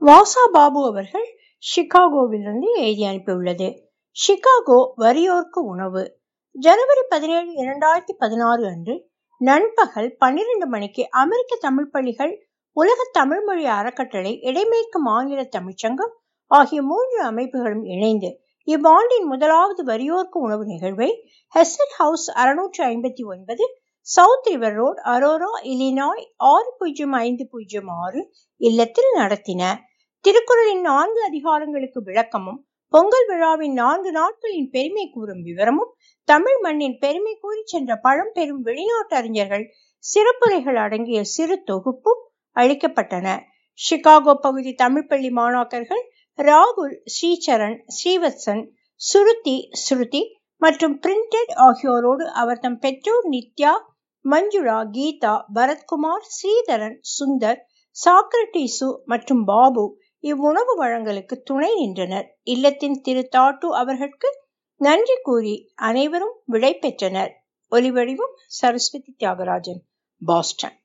வாசா பாபு அவர்கள் சிகாகோவிலிருந்து எழுதி அனுப்பியுள்ளது சிகாகோ வறியோர்க்கு உணவு ஜனவரி பதினேழு இரண்டாயிரத்தி பதினாறு அன்று நண்பகல் பன்னிரண்டு மணிக்கு அமெரிக்க தமிழ் பள்ளிகள் உலக தமிழ் மொழி அறக்கட்டளை இடைமேற்கு மாநில தமிழ்ச்சங்கம் ஆகிய மூன்று அமைப்புகளும் இணைந்து இவ்வாண்டின் முதலாவது வறியோர்க்கு உணவு நிகழ்வை ஹெசட் ஹவுஸ் அறுநூற்று ஐம்பத்தி ஒன்பது south river road Aurora Illinois ஆறு பூஜ்ஜியம் ஐந்து பூஜ்ஜியம் ஆறு இல்லத்தில் நடத்தின திருக்குறளின் நான்கு அதிகாரங்களுக்கு விளக்கமும் பொங்கல் விழாவின் நான்கு நாட்களின் பெருமை கூறும் விவரமும் தமிழ் மண்ணின் பெருமை கூறி சென்ற பழம்பெரும் வெளிநாட்டு அறிஞர்கள் சிறப்புரைகள் அடங்கிய சிறு தொகுப்பும் அளிக்கப்பட்டன சிகாகோ பகுதி தமிழ் பள்ளி மாணாக்கர்கள் ராகுல் ஸ்ரீசரண் ஸ்ரீவத்சன் சுருதி ஸ்ருதி மற்றும் பிரிண்டட் ஆகியோரோடு அவர் தம் பெற்றோர் நித்யா மஞ்சுளா கீதா பரத்குமார் ஸ்ரீதரன் சுந்தர் சாக்ரட்டிசு மற்றும் பாபு இவ்வுணவு வழங்கலுக்கு துணை நின்றனர் இல்லத்தின் திரு தாட்டு அவர்களுக்கு நன்றி கூறி அனைவரும் விடை பெற்றனர் ஒலிவடிவம் சரஸ்வதி தியாகராஜன் பாஸ்டன்